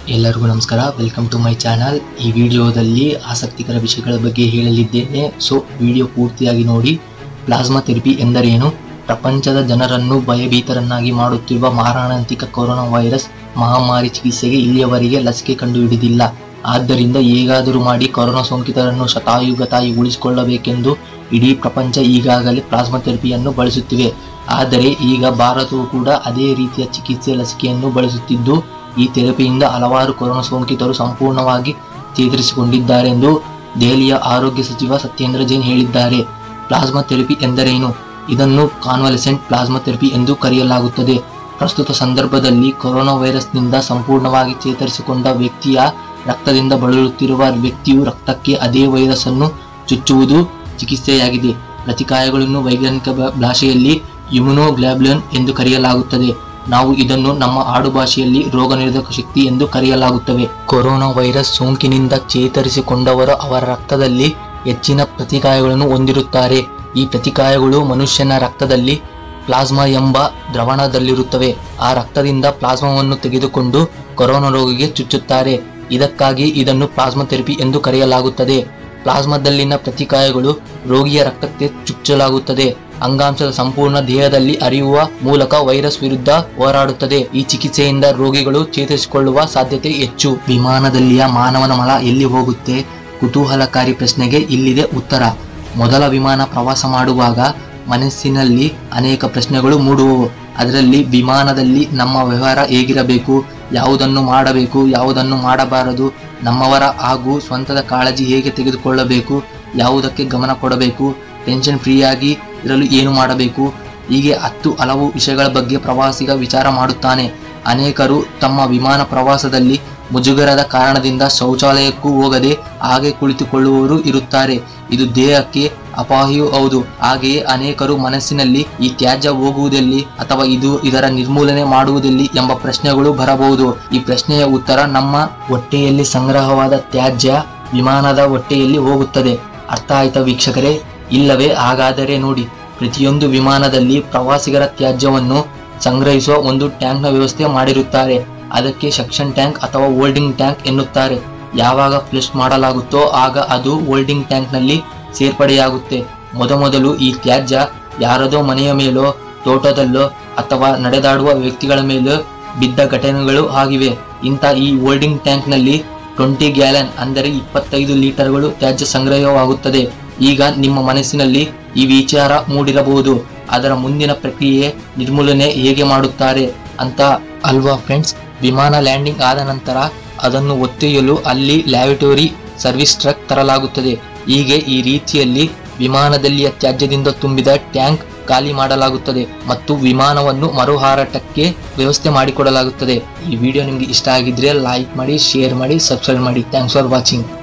ಎಲ್ಲರಿಗೂ ನಮಸ್ಕಾರ welcome to my channel ಈ ವಿಡಿಯೋದಲ್ಲಿ ಆಸಕ್ತಿಕರ ವಿಷಯಗಳ ಬಗ್ಗೆ ಹೇಳಲಿದ್ದೇನೆ ಸೊ ವಿಡಿಯೋ ಪೂರ್ತಿಯಾಗಿ ನೋಡಿ ಪ್ಲಾಸ್ಮಾ ಥೆರಪಿ ಎಂದರೇನು ಪ್ರಪಂಚದ ಜನರನ್ನು ಭಯಭೀತರನ್ನಾಗಿ ಮಾಡುತ್ತಿರುವ ಮಾರಣಾಂತಿಕ ಕೊರೋನಾ ವೈರಸ್ ಮಹಾಮಾರಿ ಚಿಕಿತ್ಸೆಗೆ ಇಲ್ಲಿಯವರೆಗೆ ಲಸಿಕೆ ಕಂಡುಹಿಡಿದಿಲ್ಲ ಆದ್ದರಿಂದ ಹೇಗಾದರೂ ಮಾಡಿ ಕೊರೋನಾ ಸೋಂಕಿತರನ್ನು ಶತಾಯುಗತಾಯಿ ಉಳಿಸಿಕೊಳ್ಳಬೇಕೆಂದು ಇಡೀ ಪ್ರಪಂಚ ಈಗಾಗಲೇ ಪ್ಲಾಸ್ಮಾ ಥೆರಪಿಯನ್ನು ಬಳಸುತ್ತಿವೆ ಆದರೆ ಈಗ ಭಾರತವು ಕೂಡ ಅದೇ ರೀತಿಯ ಚಿಕಿತ್ಸೆ ಲಸಿಕೆಯನ್ನು ಬಳಸುತ್ತಿದ್ದು ಈ ಥೆರಪಿಯಿಂದ ಹಲವಾರು ಕೊರೋನಾ ಸೋಂಕಿತರು ಸಂಪೂರ್ಣವಾಗಿ ಚೇತರಿಸಿಕೊಂಡಿದ್ದಾರೆಂದು ದೆಹಲಿಯ ಆರೋಗ್ಯ ಸಚಿವ ಸತ್ಯೇಂದ್ರ ಜೈನ್ ಹೇಳಿದ್ದಾರೆ ಪ್ಲಾಸ್ಮಾ ಥೆರಪಿ ಎಂದರೇನು ಇದನ್ನು ಕಾನ್ವಲೆಸೆಂಟ್ ಪ್ಲಾಸ್ಮಾ ಥೆರಪಿ ಎಂದು ಕರೆಯಲಾಗುತ್ತದೆ ಪ್ರಸ್ತುತ ಸಂದರ್ಭದಲ್ಲಿ ಕೊರೋನಾ ವೈರಸ್ನಿಂದ ಸಂಪೂರ್ಣವಾಗಿ ಚೇತರಿಸಿಕೊಂಡ ವ್ಯಕ್ತಿಯ ರಕ್ತದಿಂದ ಬಳಲುತ್ತಿರುವ ವ್ಯಕ್ತಿಯು ರಕ್ತಕ್ಕೆ ಅದೇ ವೈರಸ್ ಅನ್ನು ಚುಚ್ಚುವುದು ಚಿಕಿತ್ಸೆಯಾಗಿದೆ ಪ್ರತಿಕಾಯಗಳನ್ನು ವೈಜ್ಞಾನಿಕ ಭಾ- ಭಾಷೆಯಲ್ಲಿ ಇಮ್ಯುನೋಗ್ಲಾಬ್ಯುಲನ್ ಎಂದು ಕರೆಯಲಾಗುತ್ತದೆ ನಾವು ಇದನ್ನು ನಮ್ಮ ಆಡು ಭಾಷೆಯಲ್ಲಿ ರೋಗ ನಿರೋಧಕ ಶಕ್ತಿ ಎಂದು ಕರೆಯಲಾಗುತ್ತವೆ ಕೊರೋನಾ ವೈರಸ್ ಸೋಂಕಿನಿಂದ ಚೇತರಿಸಿಕೊಂಡವರು ಅವರ ರಕ್ತದಲ್ಲಿ ಹೆಚ್ಚಿನ ಪ್ರತಿಕಾಯಗಳನ್ನು ಹೊಂದಿರುತ್ತಾರೆ ಈ ಪ್ರತಿಕಾಯಗಳು ಮನುಷ್ಯನ ರಕ್ತದಲ್ಲಿ ಪ್ಲಾಸ್ಮಾ ಎಂಬ ದ್ರವಣದಲ್ಲಿರುತ್ತವೆ ಆ ರಕ್ತದಿಂದ ಪ್ಲಾಸ್ಮಾವನ್ನು ತೆಗೆದುಕೊಂಡು ಕೊರೋನಾ ರೋಗಿಗೆ ಚುಚ್ಚುತ್ತಾರೆ ಇದಕ್ಕಾಗಿ ಇದನ್ನು ಪ್ಲಾಸ್ಮಾ ಥೆರಪಿ ಎಂದು ಕರೆಯಲಾಗುತ್ತದೆ ಪ್ಲಾಸ್ಮಾದಲ್ಲಿನ ಪ್ರತಿಕಾಯಗಳು ರೋಗಿಯ ರಕ್ತಕ್ಕೆ ಚುಚ್ಚಲಾಗುತ್ತದೆ ಅಂಗಾಂಶದ ಸಂಪೂರ್ಣ ದೇಹದಲ್ಲಿ ಹರಿಯುವ ಮೂಲಕ ವೈರಸ್ ವಿರುದ್ಧ ಹೋರಾಡುತ್ತದೆ ಈ ಚಿಕಿತ್ಸೆಯಿಂದ ರೋಗಿಗಳು ಚೇತರಿಸಿಕೊಳ್ಳುವ ಸಾಧ್ಯತೆ ಹೆಚ್ಚು ವಿಮಾನದಲ್ಲಿಯ ಮಾನವನ ಮಲ ಎಲ್ಲಿ ಹೋಗುತ್ತೆ ಕುತೂಹಲಕಾರಿ ಪ್ರಶ್ನೆಗೆ ಇಲ್ಲಿದೆ ಉತ್ತರ ಮೊದಲ ವಿಮಾನ ಪ್ರವಾಸ ಮಾಡುವಾಗ ಮನಸ್ಸಿನಲ್ಲಿ ಅನೇಕ ಪ್ರಶ್ನೆಗಳು ಮೂಡುವವು ಅದರಲ್ಲಿ ವಿಮಾನದಲ್ಲಿ ನಮ್ಮ ವ್ಯವಹಾರ ಹೇಗಿರಬೇಕು ಯಾವುದನ್ನು ಮಾಡಬೇಕು ಯಾವುದನ್ನು ಮಾಡಬಾರದು ನಮ್ಮವರ ಹಾಗೂ ಸ್ವಂತದ ಕಾಳಜಿ ಹೇಗೆ ತೆಗೆದುಕೊಳ್ಳಬೇಕು ಯಾವುದಕ್ಕೆ ಗಮನ ಕೊಡಬೇಕು ಟೆನ್ಷನ್ ಫ್ರೀಯಾಗಿ ಇರಲು ಏನು ಮಾಡಬೇಕು ಹೀಗೆ ಹತ್ತು ಹಲವು ವಿಷಯಗಳ ಬಗ್ಗೆ ಪ್ರವಾಸಿಗ ವಿಚಾರ ಮಾಡುತ್ತಾನೆ ಅನೇಕರು ತಮ್ಮ ವಿಮಾನ ಪ್ರವಾಸದಲ್ಲಿ ಮುಜುಗರದ ಕಾರಣದಿಂದ ಶೌಚಾಲಯಕ್ಕೂ ಹೋಗದೆ ಹಾಗೆ ಕುಳಿತುಕೊಳ್ಳುವವರು ಇರುತ್ತಾರೆ ಇದು ದೇಹಕ್ಕೆ ಅಪಾಯೂ ಹೌದು ಹಾಗೆಯೇ ಅನೇಕರು ಮನಸ್ಸಿನಲ್ಲಿ ಈ ತ್ಯಾಜ್ಯ ಹೋಗುವುದೆಲ್ಲಿ ಅಥವಾ ಇದು ಇದರ ನಿರ್ಮೂಲನೆ ಮಾಡುವುದೆಲ್ಲಿ ಎಂಬ ಪ್ರಶ್ನೆಗಳು ಬರಬಹುದು ಈ ಪ್ರಶ್ನೆಯ ಉತ್ತರ ನಮ್ಮ ಹೊಟ್ಟೆಯಲ್ಲಿ ಸಂಗ್ರಹವಾದ ತ್ಯಾಜ್ಯ ವಿಮಾನದ ಹೊಟ್ಟೆಯಲ್ಲಿ ಹೋಗುತ್ತದೆ ಅರ್ಥ ಆಯ್ತಾ ವೀಕ್ಷಕರೇ ಇಲ್ಲವೇ ಹಾಗಾದರೆ ನೋಡಿ ಪ್ರತಿಯೊಂದು ವಿಮಾನದಲ್ಲಿ ಪ್ರವಾಸಿಗರ ತ್ಯಾಜ್ಯವನ್ನು ಸಂಗ್ರಹಿಸುವ ಒಂದು ಟ್ಯಾಂಕ್ನ ವ್ಯವಸ್ಥೆ ಮಾಡಿರುತ್ತಾರೆ ಅದಕ್ಕೆ ಸೆಕ್ಷನ್ ಟ್ಯಾಂಕ್ ಅಥವಾ ಹೋಲ್ಡಿಂಗ್ ಟ್ಯಾಂಕ್ ಎನ್ನುತ್ತಾರೆ ಯಾವಾಗ ಫ್ಲಶ್ ಮಾಡಲಾಗುತ್ತೋ ಆಗ ಅದು ಹೋಲ್ಡಿಂಗ್ ಟ್ಯಾಂಕ್ನಲ್ಲಿ ಸೇರ್ಪಡೆಯಾಗುತ್ತೆ ಮೊದಮೊದಲು ಈ ತ್ಯಾಜ್ಯ ಯಾರದೋ ಮನೆಯ ಮೇಲೋ ತೋಟದಲ್ಲೋ ಅಥವಾ ನಡೆದಾಡುವ ವ್ಯಕ್ತಿಗಳ ಮೇಲೋ ಬಿದ್ದ ಘಟನೆಗಳು ಆಗಿವೆ ಇಂಥ ಈ ಹೋಲ್ಡಿಂಗ್ ಟ್ಯಾಂಕ್ನಲ್ಲಿ ಟ್ವೆಂಟಿ ಗ್ಯಾಲನ್ ಅಂದರೆ ಇಪ್ಪತ್ತೈದು ಲೀಟರ್ಗಳು ತ್ಯಾಜ್ಯ ಸಂಗ್ರಹವಾಗುತ್ತದೆ ಈಗ ನಿಮ್ಮ ಮನಸ್ಸಿನಲ್ಲಿ ಈ ವಿಚಾರ ಮೂಡಿರಬಹುದು ಅದರ ಮುಂದಿನ ಪ್ರಕ್ರಿಯೆ ನಿರ್ಮೂಲನೆ ಹೇಗೆ ಮಾಡುತ್ತಾರೆ ಅಂತ ಅಲ್ವಾ ಫ್ರೆಂಡ್ಸ್ ವಿಮಾನ ಲ್ಯಾಂಡಿಂಗ್ ಆದ ನಂತರ ಅದನ್ನು ಒತ್ತೆಯಲು ಅಲ್ಲಿ ಲ್ಯಾಬಿಟೋರಿ ಸರ್ವಿಸ್ ಟ್ರಕ್ ತರಲಾಗುತ್ತದೆ ಹೀಗೆ ಈ ರೀತಿಯಲ್ಲಿ ವಿಮಾನದಲ್ಲಿಯ ತ್ಯಾಜ್ಯದಿಂದ ತುಂಬಿದ ಟ್ಯಾಂಕ್ ಖಾಲಿ ಮಾಡಲಾಗುತ್ತದೆ ಮತ್ತು ವಿಮಾನವನ್ನು ಮರುಹಾರಾಟಕ್ಕೆ ವ್ಯವಸ್ಥೆ ಮಾಡಿಕೊಡಲಾಗುತ್ತದೆ ಈ ವಿಡಿಯೋ ನಿಮಗೆ ಇಷ್ಟ ಆಗಿದ್ರೆ ಲೈಕ್ ಮಾಡಿ ಶೇರ್ ಮಾಡಿ ಸಬ್ಸ್ಕ್ರೈಬ್ ಮಾಡಿ ಥ್ಯಾಂಕ್ಸ್ ಫಾರ್ ವಾಚಿಂಗ್